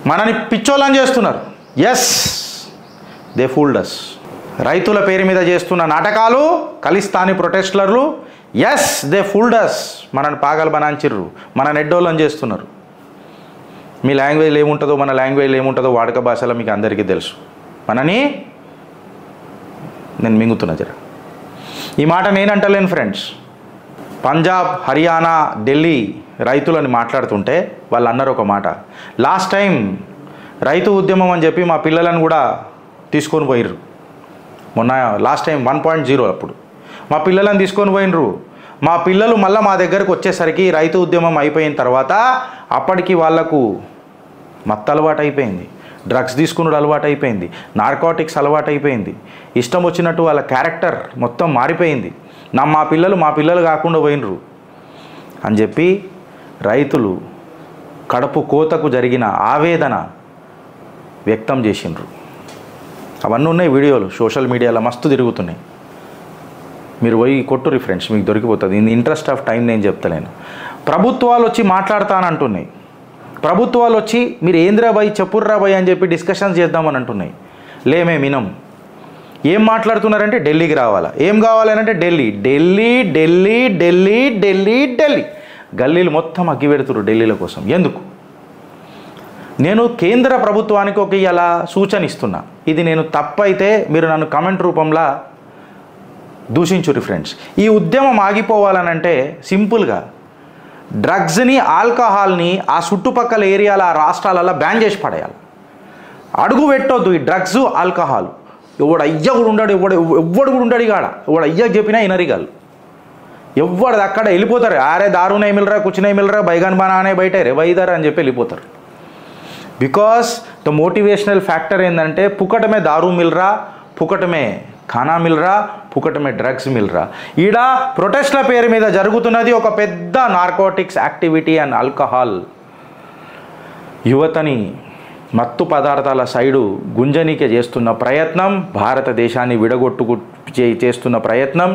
మనని పిచ్చోళ్ళని చేస్తున్నారు yes they ఫూల్డస్ రైతుల పేరు మీద చేస్తున్న నాటకాలు ఖలిస్తానీ ప్రొటెస్టర్లు ఎస్ దే ఫూల్డస్ మనని పాగలు బనాంచిర్రు మన నెడ్డోళ్ళని చేస్తున్నారు మీ లాంగ్వేజ్లో ఏముంటుందో మన లాంగ్వేజ్లో ఏముంటుందో వాడక భాషలో మీకు అందరికీ తెలుసు మనని నేను మింగుతున్నా జర ఈ మాట నేను అంటలేను ఫ్రెండ్స్ పంజాబ్ హర్యానా ఢిల్లీ రైతులని మాట్లాడుతుంటే వాళ్ళు అన్నారు ఒక మాట లాస్ట్ టైం రైతు ఉద్యమం అని చెప్పి మా పిల్లలను కూడా తీసుకొని పోయిర్రు మొన్న last time one point zero అప్పుడు మా పిల్లలను తీసుకొని పోయినరు మా పిల్లలు మళ్ళీ మా దగ్గరకు వచ్చేసరికి రైతు ఉద్యమం అయిపోయిన తర్వాత అప్పటికి వాళ్లకు మత్తు అలవాటు అయిపోయింది డ్రగ్స్ తీసుకున్నాడు అలవాటు అయిపోయింది నార్కోటిక్స్ అలవాటు అయిపోయింది ఇష్టం వచ్చినట్టు వాళ్ళ క్యారెక్టర్ మొత్తం మారిపోయింది నా మా పిల్లలు మా పిల్లలు కాకుండా పోయినరు అని చెప్పి రైతులు కడుపు కోతకు జరిగిన ఆవేదన వ్యక్తం చేసిండ్రు అవన్నీ ఉన్నాయి వీడియోలు సోషల్ మీడియాలో మస్తు తిరుగుతున్నాయి మీరు పోయి కొట్టుర్రి ఫ్రెండ్స్ మీకు దొరికిపోతుంది ఇన్ ఇంట్రెస్ట్ ఆఫ్ టైం నేను చెప్తలేను ప్రభుత్వాలు వచ్చి మాట్లాడతానంటున్నాయి ప్రభుత్వాలు వచ్చి మీరు ఏంద్రా బాయ్ చెప్పుర్రా బాయ్ అని చెప్పి డిస్కషన్స్ చేద్దామని అంటున్నాయి లేమే మినం ఏం మాట్లాడుతున్నారంటే ఢిల్లీకి రావాలా ఏం కావాలనంటే ఢిల్లీ ఢిల్లీ ఢిల్లీ ఢిల్లీ ఢిల్లీ ఢిల్లీ గల్లీలు మొత్తం అగ్గి పెడుతురు ఢిల్లీల కోసం ఎందుకు నేను కేంద్ర ప్రభుత్వానికి ఒక ఇలా సూచన ఇస్తున్నా ఇది నేను తప్పైతే మీరు నన్ను కమెంట్ రూపంలో దూషించురి ఫ్రెండ్స్ ఈ ఉద్యమం ఆగిపోవాలనంటే సింపుల్గా డ్రగ్స్ని ఆల్కహాల్ని ఆ చుట్టుపక్కల ఏరియాల ఆ రాష్ట్రాలలో బ్యాన్ చేసి పడేయాలి అడుగు పెట్టొద్దు ఈ డ్రగ్స్ ఆల్కహాల్ ఎవడు అయ్య కూడా ఉండడు ఎవడు ఎవ్వడు కూడా ఉండడు కాడ ఎవడు అయ్య చెప్పినా ఇనరిగాలు ఎవడు అక్కడ వెళ్ళిపోతారు ఆరే దారునే మిలరా కూర్చునే మిలరా బైగాన్ బనానే బయట రే వైదర్ అని చెప్పి వెళ్ళిపోతారు బికాస్ ద మోటివేషనల్ ఫ్యాక్టర్ ఏంటంటే పుకటమే దారు మిల్రా పుకటమే ఖానా మిల్రా పుకటమే డ్రగ్స్ మిల్రా ఈడ ప్రొటెస్ట్ల పేరు మీద జరుగుతున్నది ఒక పెద్ద నార్కోటిక్స్ యాక్టివిటీ అండ్ ఆల్కహాల్ యువతని మత్తు పదార్థాల సైడు గుంజనీకే చేస్తున్న ప్రయత్నం భారతదేశాన్ని విడగొట్టుకు చే- చేస్తున్న ప్రయత్నం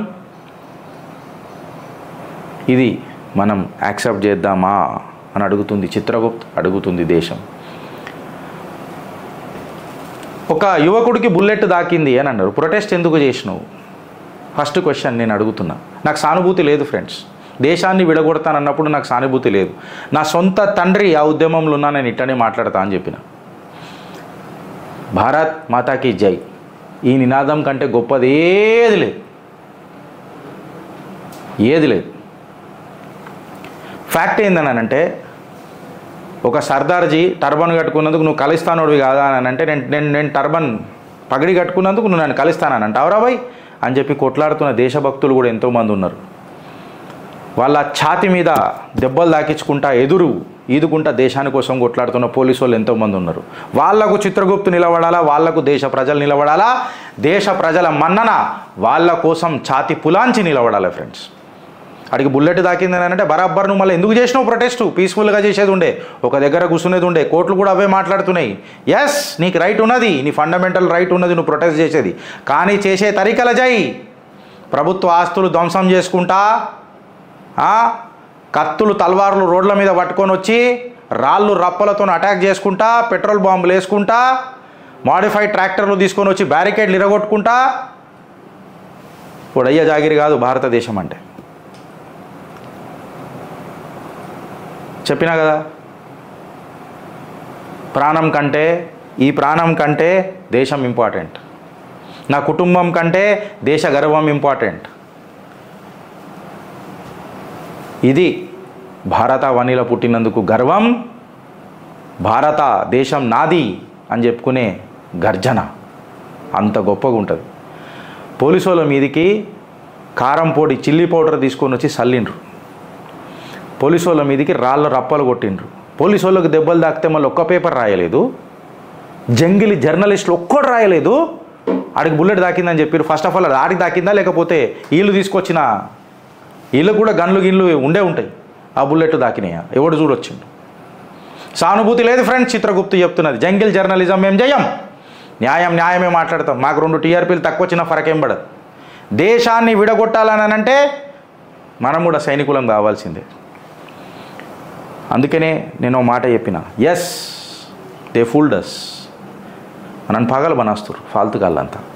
ఇది మనం యాక్సెప్ట్ చేద్దామా అని అడుగుతుంది చిత్రగుప్త్ అడుగుతుంది దేశం ఒక యువకుడికి బుల్లెట్ దాకింది అని అన్నారు ప్రొటెస్ట్ ఎందుకు చేసినావు ఫస్ట్ క్వశ్చన్ నేను అడుగుతున్నా నాకు సానుభూతి లేదు ఫ్రెండ్స్ దేశాన్ని విడగొడతానన్నప్పుడు నాకు సానుభూతి లేదు నా సొంత తండ్రి ఆ ఉద్యమంలో ఉన్నా నేను ఇట్టనే మాట్లాడతా అని చెప్పిన భారత్ మాతాకి జై ఈ నినాదం కంటే గొప్పది ఏది లేదు ఏది లేదు ఫ్యాక్ట్ ఏందనంటే ఒక సర్దార్జీ టర్బన్ కట్టుకున్నందుకు నువ్వు కలిస్తానోడివి కాదా అని అంటే నేను నేను నేను టర్బన్ పగిడి కట్టుకున్నందుకు నువ్వు నన్ను కలుస్తానని అంటావురా బాయ్ అని చెప్పి కొట్లాడుతున్న దేశభక్తులు కూడా ఎంతోమంది ఉన్నారు వాళ్ళ ఛాతి మీద దెబ్బలు దాకించుకుంటా ఎదురు ఈదుకుంటా దేశాని కోసం కొట్లాడుతున్న పోలీసు వాళ్ళు ఎంతోమంది ఉన్నారు వాళ్లకు చిత్రగుప్తు నిలబడాలా వాళ్లకు దేశ ప్రజలు నిలబడాలా దేశ ప్రజల మన్నన వాళ్ళ కోసం ఛాతి పులాంచి నిలబడాలి ఫ్రెండ్స్ అడిగి బుల్లెట్ దాకింది అని అంటే బరాబర్ నువ్వు మళ్ళీ ఎందుకు చేసినావు ప్రొటెస్ట్ పీస్ఫుల్గా చేసేది ఉండే ఒక దగ్గర కూర్చునేది ఉండే కోర్టులు కూడా అవే మాట్లాడుతున్నాయి ఎస్ నీకు రైట్ ఉన్నది నీ ఫండమెంటల్ రైట్ ఉన్నది నువ్వు ప్రొటెస్ట్ చేసేది కానీ చేసే తరికల జై ప్రభుత్వ ఆస్తులు ధ్వంసం చేసుకుంటా ఆ, కత్తులు తల్వార్లు రోడ్ల మీద పట్టుకొని వచ్చి రాళ్ళు రప్పలతో అటాక్ చేసుకుంటా పెట్రోల్ బాంబులు వేసుకుంటా మాడిఫైడ్ ట్రాక్టర్లు తీసుకొని వచ్చి బ్యారికేడ్లు ఇరగొట్టుకుంటా ఇప్పుడు అయ్య జాగిరి కాదు భారతదేశం అంటే చెప్పినా కదా ప్రాణం కంటే ఈ ప్రాణం కంటే దేశం ఇంపార్టెంట్ నా కుటుంబం కంటే దేశ గర్వం ఇంపార్టెంట్ ఇది భారత వనిలో పుట్టినందుకు గర్వం భారత దేశం నాది అని చెప్పుకునే గర్జన అంత గొప్పగా ఉంటుంది పోలీసు వాళ్ళ మీదికి కారం పొడి చిల్లీ పౌడర్ తీసుకొని వచ్చి చల్లిండ్రు పోలీసు వాళ్ళ మీదకి రాళ్ళ రప్పలు కొట్టిండ్రు పోలీసు వాళ్ళకి దెబ్బలు తాకితే మళ్ళీ ఒక్క పేపర్ రాయలేదు జంగిలి జర్నలిస్టులు ఒక్కడు రాయలేదు ఆడికి బుల్లెట్ దాకిందని చెప్పారు ఫస్ట్ ఆఫ్ ఆల్ అది ఆడికి దాకిందా లేకపోతే వీళ్ళు తీసుకొచ్చిన వీళ్ళకి కూడా గన్లు గిన్లు ఉండే ఉంటాయి ఆ బుల్లెట్ దాకినాయా ఎవడు చూడొచ్చిండు సానుభూతి లేదు ఫ్రెండ్స్ చిత్రగుప్తు చెప్తున్నది జంగిల్ జర్నలిజం మేము చేయం న్యాయం న్యాయమే మాట్లాడతాం మాకు రెండు టీఆర్పీలు తక్కువ వచ్చిన ఫరకేం పడదు దేశాన్ని విడగొట్టాలని అంటే మనం కూడా సైనికులం కావాల్సిందే అందుకనే నేను ఓ మాట చెప్పిన ఎస్ దే ఫుల్డస్ మనని పగలు బనాస్తారు ఫాల్తు గాళ్ళంతా